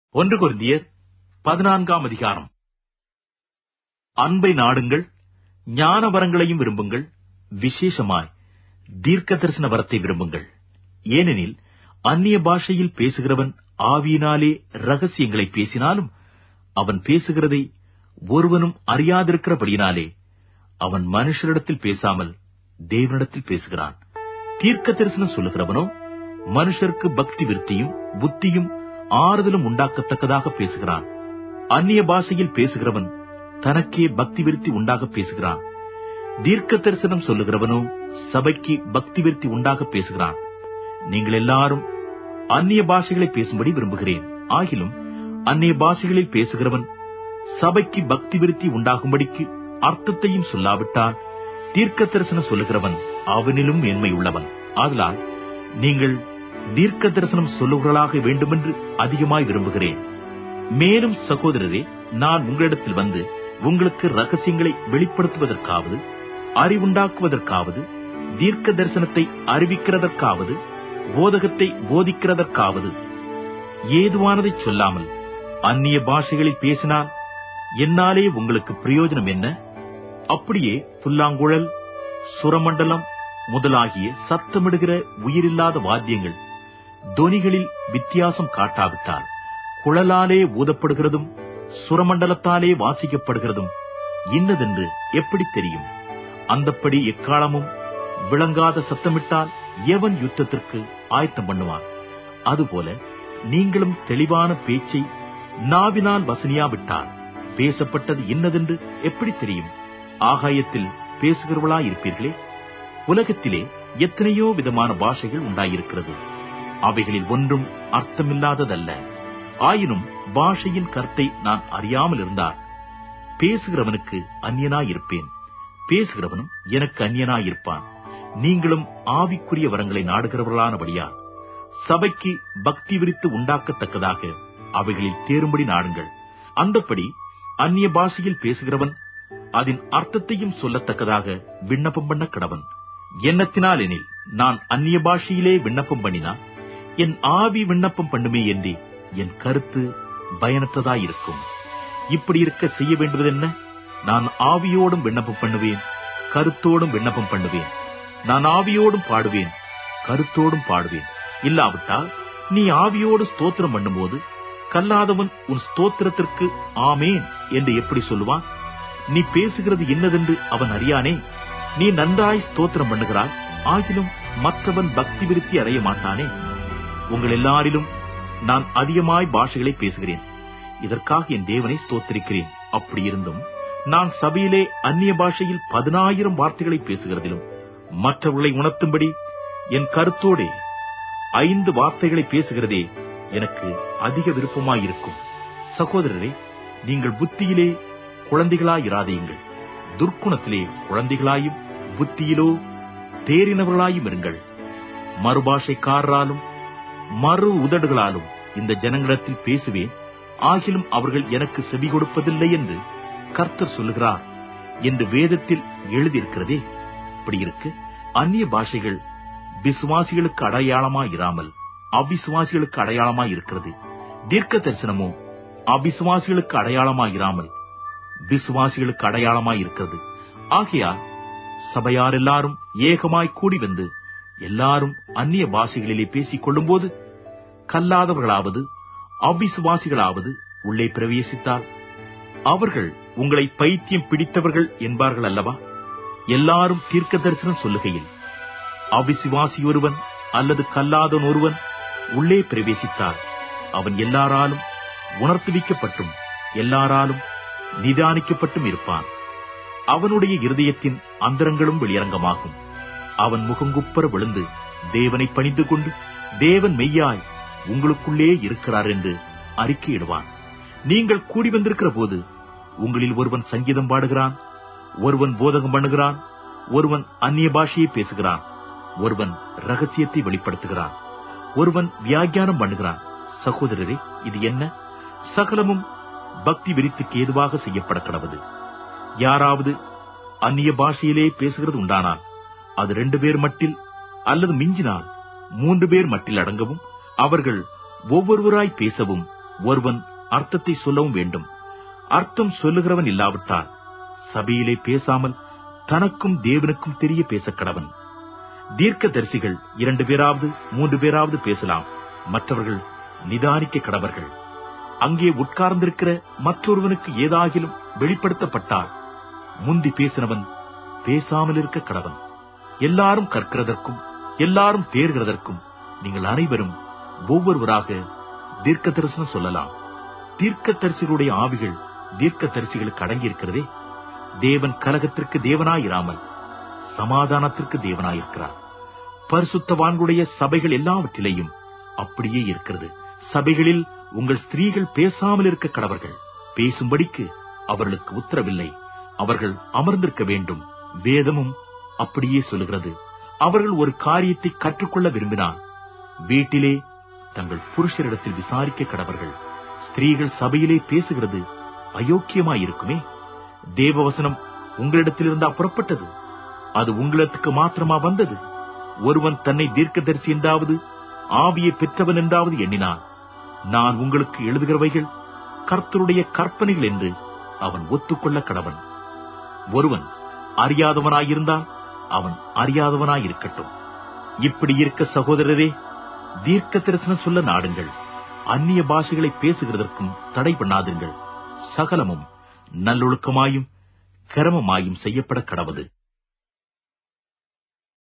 ஒன்று கொரிந்தியர் பதினான்காம் அதிகாரம் அன்பை நாடுங்கள் ஞான வரங்களையும் விரும்புங்கள் விசேஷமாய் தீர்க்க தரிசன வரத்தை விரும்புங்கள் ஏனெனில் அந்நிய பாஷையில் பேசுகிறவன் ஆவியினாலே ரகசியங்களை பேசினாலும் அவன் பேசுகிறதை ஒருவனும் அறியாதிருக்கிறபடியினாலே அவன் மனுஷரிடத்தில் பேசாமல் தேவனிடத்தில் பேசுகிறான் தீர்க்க தரிசனம் சொல்லுகிறவனோ மனுஷருக்கு பக்தி விருத்தியும் புத்தியும் ஆறுதலும் உண்டாக்கத்தக்கதாக பேசுகிறான் அந்நிய பாஷையில் பேசுகிறவன் தனக்கே பக்தி விருத்தி உண்டாக பேசுகிறான் தீர்க்க தரிசனம் சொல்லுகிறவனோ சபைக்கு பக்தி விருத்தி உண்டாக பேசுகிறான் நீங்கள் எல்லாரும் அந்நிய பாஷைகளை பேசும்படி விரும்புகிறேன் ஆகிலும் அந்நிய பாஷைகளில் பேசுகிறவன் சபைக்கு பக்தி விருத்தி உண்டாகும்படிக்கு அர்த்தத்தையும் சொல்லாவிட்டால் தீர்க்க தரிசனம் சொல்லுகிறவன் அவனிலும் மேன்மை உள்ளவன் ஆதலால் நீங்கள் தீர்க்க தரிசனம் சொல்லுகிறவர்களாக வேண்டுமென்று அதிகமாய் விரும்புகிறேன் மேலும் சகோதரரே நான் உங்களிடத்தில் வந்து உங்களுக்கு ரகசியங்களை வெளிப்படுத்துவதற்காவது அறிவுண்டாக்குவதற்காவது தீர்க்க தரிசனத்தை அறிவிக்கிறதற்காவது போதகத்தை போதிக்கிறதற்காவது ஏதுவானதை சொல்லாமல் அந்நிய பாஷைகளில் பேசினால் என்னாலே உங்களுக்கு பிரயோஜனம் என்ன அப்படியே புல்லாங்குழல் சுரமண்டலம் முதலாகிய சத்தமிடுகிற உயிரில்லாத வாத்தியங்கள் தொனிகளில் வித்தியாசம் காட்டாவிட்டால் குழலாலே ஊதப்படுகிறதும் சுரமண்டலத்தாலே வாசிக்கப்படுகிறதும் இன்னதென்று எப்படி தெரியும் அந்தப்படி எக்காலமும் விளங்காத சத்தமிட்டால் எவன் யுத்தத்திற்கு ஆயத்தம் பண்ணுவான் அதுபோல நீங்களும் தெளிவான பேச்சை நாவினால் வசனியாவிட்டால் பேசப்பட்டது இன்னதென்று எப்படி தெரியும் ஆகாயத்தில் பேசுகிறவளாயிருப்பீர்களே உலகத்திலே எத்தனையோ விதமான பாஷைகள் உண்டாயிருக்கிறது அவைகளில் ஒன்றும் அர்த்தமில்லாததல்ல ஆயினும் பாஷையின் கருத்தை நான் அறியாமல் இருந்தால் பேசுகிறவனுக்கு அந்நியனாயிருப்பேன் பேசுகிறவனும் எனக்கு அந்நியனாயிருப்பான் நீங்களும் ஆவிக்குரிய வரங்களை நாடுகிறவர்களானபடியால் சபைக்கு பக்தி விரித்து உண்டாக்கத்தக்கதாக அவைகளில் தேரும்படி நாடுங்கள் அந்தப்படி அந்நிய பாஷையில் பேசுகிறவன் அதன் அர்த்தத்தையும் சொல்லத்தக்கதாக விண்ணப்பம் பண்ண கடவன் எண்ணத்தினால் எனில் நான் அந்நிய பாஷையிலே விண்ணப்பம் பண்ணினா என் ஆவி விண்ணப்பம் பண்ணுமே என்று என் கருத்து பயனற்றதாயிருக்கும் இப்படி இருக்க செய்ய வேண்டுவது என்ன நான் ஆவியோடும் விண்ணப்பம் பண்ணுவேன் கருத்தோடும் விண்ணப்பம் பண்ணுவேன் நான் ஆவியோடும் பாடுவேன் கருத்தோடும் பாடுவேன் இல்லாவிட்டால் நீ ஆவியோடு ஸ்தோத்திரம் பண்ணும்போது கல்லாதவன் உன் ஸ்தோத்திரத்திற்கு ஆமேன் என்று எப்படி சொல்லுவான் நீ பேசுகிறது என்னதென்று அவன் அறியானே நீ நன்றாய் ஸ்தோத்திரம் பண்ணுகிறாய் ஆகிலும் மற்றவன் பக்தி விருத்தி அடைய மாட்டானே உங்கள் எல்லாரிலும் நான் அதிகமாய் பாஷைகளை பேசுகிறேன் இதற்காக என் தேவனை ஸ்தோத்திரிக்கிறேன் அப்படி இருந்தும் நான் சபையிலே அந்நிய பாஷையில் பதினாயிரம் வார்த்தைகளை பேசுகிறதிலும் மற்றவர்களை உணர்த்தும்படி என் கருத்தோடே ஐந்து வார்த்தைகளை பேசுகிறதே எனக்கு அதிக விருப்பமாயிருக்கும் சகோதரரே நீங்கள் புத்தியிலே குழந்தைகளாயிராதீங்கள் துர்க்குணத்திலே குழந்தைகளாயும் புத்தியிலோ தேறினவர்களாயும் இருங்கள் மறுபாஷைக்காரராலும் மறு உதடுகளாலும் இந்த ஜனங்களிடத்தில் பேசுவேன் ஆகிலும் அவர்கள் எனக்கு செவி கொடுப்பதில்லை என்று கர்த்தர் சொல்லுகிறார் என்று வேதத்தில் எழுதியிருக்கிறதே இப்படி இருக்கு அந்நிய பாஷைகள் விசுவாசிகளுக்கு அடையாளமாயிராமல் அவிசுவாசிகளுக்கு அடையாளமாய் இருக்கிறது தீர்க்க தரிசனமோ அவிசுவாசிகளுக்கு அடையாளமாயிராமல் விசுவாசிகளுக்கு அடையாளமாய் இருக்கிறது ஆகையால் சபையார் எல்லாரும் ஏகமாய் கூடி வந்து எல்லாரும் அந்நிய பாஷைகளிலே பேசிக் கொள்ளும்போது கல்லாதவர்களாவது அவிசுவாசிகளாவது உள்ளே பிரவேசித்தால் அவர்கள் உங்களை பைத்தியம் பிடித்தவர்கள் என்பார்கள் அல்லவா எல்லாரும் தீர்க்க தரிசனம் சொல்லுகையில் அவிசுவாசி ஒருவன் அல்லது கல்லாதன் ஒருவன் உள்ளே பிரவேசித்தால் அவன் எல்லாராலும் உணர்த்துவிக்கப்பட்டும் எல்லாராலும் நிதானிக்கப்பட்டும் இருப்பான் அவனுடைய இருதயத்தின் அந்தரங்களும் வெளியரங்கமாகும் அவன் முகங்குப்பர விழுந்து தேவனை பணிந்து கொண்டு தேவன் மெய்யாய் உங்களுக்குள்ளே இருக்கிறார் என்று அறிக்கையிடுவான் நீங்கள் கூடி வந்திருக்கிற போது உங்களில் ஒருவன் சங்கீதம் பாடுகிறான் ஒருவன் போதகம் பண்ணுகிறான் ஒருவன் அந்நிய பாஷையை பேசுகிறான் ஒருவன் ரகசியத்தை வெளிப்படுத்துகிறான் ஒருவன் வியாக்கியானம் பண்ணுகிறான் சகோதரரே இது என்ன சகலமும் பக்தி விரித்துக்கு ஏதுவாக செய்யப்பட கடவுது யாராவது அந்நிய பாஷையிலே பேசுகிறது உண்டானால் அது ரெண்டு பேர் மட்டில் அல்லது மிஞ்சினால் மூன்று பேர் மட்டில் அடங்கவும் அவர்கள் ஒவ்வொருவராய் பேசவும் ஒருவன் அர்த்தத்தை சொல்லவும் வேண்டும் அர்த்தம் சொல்லுகிறவன் இல்லாவிட்டால் சபையிலே பேசாமல் தனக்கும் தேவனுக்கும் தெரிய பேசக் கடவன் தீர்க்க தரிசிகள் இரண்டு பேராவது மூன்று பேராவது பேசலாம் மற்றவர்கள் நிதானிக்க கடவர்கள் அங்கே உட்கார்ந்திருக்கிற மற்றொருவனுக்கு ஏதாகிலும் வெளிப்படுத்தப்பட்டால் முந்தி பேசினவன் பேசாமல் இருக்க கடவன் எல்லாரும் கற்கிறதற்கும் எல்லாரும் தேர்கிறதற்கும் நீங்கள் அனைவரும் ஒவ்வொருவராக தீர்க்க தரிசனம் சொல்லலாம் தீர்க்க தரிசிகளுடைய ஆவிகள் தீர்க்க தரிசிகளுக்கு அடங்கியிருக்கிறதே தேவன் கலகத்திற்கு தேவனாயிராமல் சமாதானத்திற்கு தேவனாயிருக்கிறார் பரிசுத்தவான்களுடைய சபைகள் எல்லாவற்றிலேயும் அப்படியே இருக்கிறது சபைகளில் உங்கள் ஸ்திரீகள் பேசாமல் இருக்க கடவர்கள் பேசும்படிக்கு அவர்களுக்கு உத்தரவில்லை அவர்கள் அமர்ந்திருக்க வேண்டும் வேதமும் அப்படியே சொல்லுகிறது அவர்கள் ஒரு காரியத்தை கற்றுக்கொள்ள விரும்பினால் வீட்டிலே தங்கள் புருஷரிடத்தில் விசாரிக்க கடவர்கள் ஸ்திரீகள் சபையிலே பேசுகிறது அயோக்கியமாயிருக்குமே தேவவசனம் உங்களிடத்திலிருந்தா புறப்பட்டது அது உங்களுக்கு மாத்திரமா வந்தது ஒருவன் தன்னை தீர்க்கதரிசி என்றாவது ஆவியை பெற்றவன் என்றாவது எண்ணினான் நான் உங்களுக்கு எழுதுகிறவைகள் கர்த்தருடைய கற்பனைகள் என்று அவன் ஒத்துக்கொள்ள கடவன் ஒருவன் அறியாதவனாயிருந்தால் அவன் அறியாதவனாயிருக்கட்டும் இப்படி இருக்க சகோதரரே தீர்க்க தரிசனம் சொல்ல நாடுங்கள் அந்நிய பாஷைகளை பேசுகிறதற்கும் தடை பண்ணாதுங்கள் சகலமும் நல்லொழுக்கமாயும் கிரமமாயும் செய்யப்பட கடவது